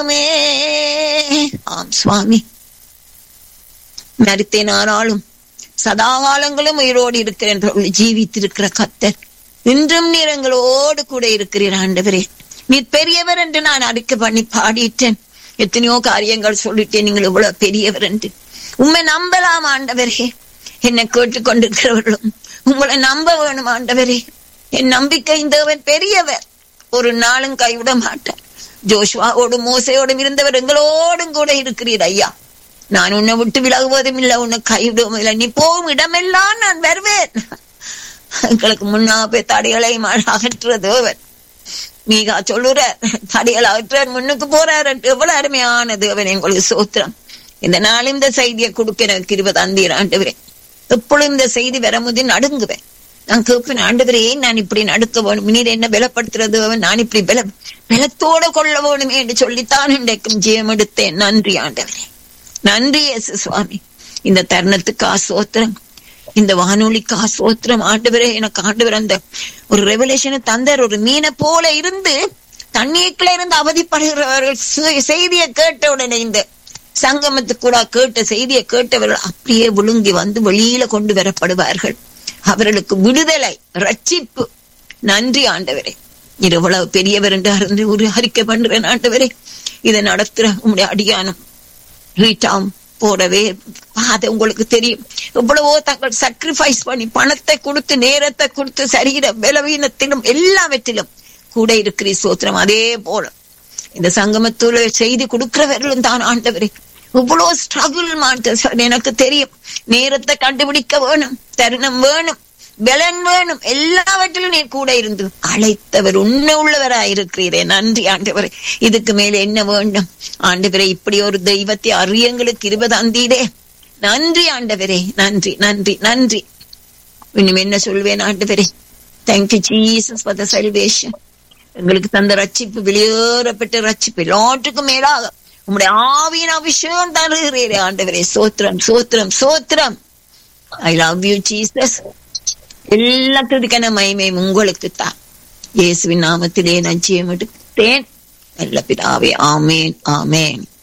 தெய்வமே ஆம் சுவாமி மரித்தேன் ஆனாலும் சதாகாலங்களும் உயிரோடு இருக்கிறேன் என்று ஜீவித்திருக்கிற கத்தர் இன்றும் நீர் எங்களோடு கூட இருக்கிறீர் ஆண்டவரே நீர் பெரியவர் என்று நான் அறிக்கை பண்ணி பாடிட்டேன் எத்தனையோ காரியங்கள் சொல்லிட்டேன் நீங்கள் இவ்வளவு பெரியவர் என்று உண்மை நம்பலாம் ஆண்டவரே என்னை கேட்டுக்கொண்டிருக்கிறவர்களும் உங்களை நம்ப வேணும் ஆண்டவரே என் நம்பிக்கை இந்தவன் பெரியவர் ஒரு நாளும் கைவிட மாட்டார் ஜோஷ்வாவோடும் மோசையோடும் இருந்தவர் எங்களோடும் கூட இருக்கிறீர் ஐயா நான் உன்னை விட்டு விலகுவதும் இல்லை உன்னை கைவிடுவதும் இல்லை நீ போகும் இடமெல்லாம் நான் வருவேன் எங்களுக்கு முன்னா போய் தடைகளை அகற்றுறது அவர் மீகா சொல்லுறார் தடைகள் அகற்றார் முன்னுக்கு போறார் எவ்வளவு அருமையான தேவன் எங்களுக்கு சோத்திரம் இந்த நாளும் இந்த செய்தியை கொடுக்க எனக்கு இருபது அந்தீர் ஆண்டவரே எப்பொழுதும் இந்த செய்தி வரும்போது நடுங்குவேன் நான் கேட்பேன் ஆண்டவரே நான் இப்படி நடுக்க வேணும் நீர் என்ன பலப்படுத்துறது நான் இப்படி பல பலத்தோட கொள்ள வேணுமே என்று சொல்லித்தான் இன்றைக்கும் ஜெயம் எடுத்தேன் நன்றி ஆண்டவரே நன்றி எஸ் சுவாமி இந்த தருணத்துக்கு ஆசோத்திரம் இந்த வானொலிக்கு ஆசோத்திரம் ஆண்டவரே எனக்கு ஆண்டவர் அந்த ஒரு ரெவலேஷனை தந்தார் ஒரு மீனை போல இருந்து தண்ணீருக்குள்ள இருந்து அவதிப்படுகிறவர்கள் செய்தியை கேட்ட உடனே இந்த சங்கமத்துக்கு கூட கேட்ட செய்தியை கேட்டவர்கள் அப்படியே விழுங்கி வந்து வெளியில கொண்டு வரப்படுவார்கள் அவர்களுக்கு விடுதலை ரட்சிப்பு நன்றி ஆண்டவரே இது எவ்வளவு பெரியவர் என்று அறிந்து ஒரு அறிக்கை பண்றேன் ஆண்டவரே இதை நடத்துற உங்களுடைய அடியானம் ரீட்டாம் போடவே அது உங்களுக்கு தெரியும் எவ்வளவோ தங்கள் சாக்ரிஃபைஸ் பண்ணி பணத்தை கொடுத்து நேரத்தை கொடுத்து சரீர பலவீனத்திலும் எல்லாவற்றிலும் கூட இருக்கிற சோத்திரம் அதே போல இந்த சங்கமத்துல செய்தி கொடுக்கிறவர்களும் தான் ஆண்டவரே இவ்வளவு ஸ்ட்ரகிள் மாட்டேன் எனக்கு தெரியும் நேரத்தை கண்டுபிடிக்க வேணும் தருணம் வேணும் பலன் வேணும் எல்லாவற்றிலும் நீ கூட இருந்து அழைத்தவர் உண்மை உள்ளவராயிருக்கிறீரே நன்றி ஆண்டவரே இதுக்கு மேல என்ன வேண்டும் ஆண்டவரே இப்படி ஒரு தெய்வத்தை அறியங்களுக்கு இருபது அந்தீடே நன்றி ஆண்டவரே நன்றி நன்றி நன்றி இன்னும் என்ன சொல்வேன் ஆண்டவரே thank you Jesus for the salvation எங்களுக்கு தந்த ரட்சிப்பு வெளியேறப்பட்ட ரட்சிப்பு எல்லாற்றுக்கும் மேலாக உங்களுடைய ஆவியின் அபிஷேகம் தருகிறீரே ஆண்டவரே சோத்திரம் சோத்திரம் சோத்திரம் ஐ லவ் யூ ஜீசஸ் எல்லாத்துக்கான மகிமையும் உங்களுக்கு தான் இயேசுவின் நாமத்திலே நான் ஜெயம் எடுத்தேன் நல்ல பிதாவே ஆமேன் ஆமேன்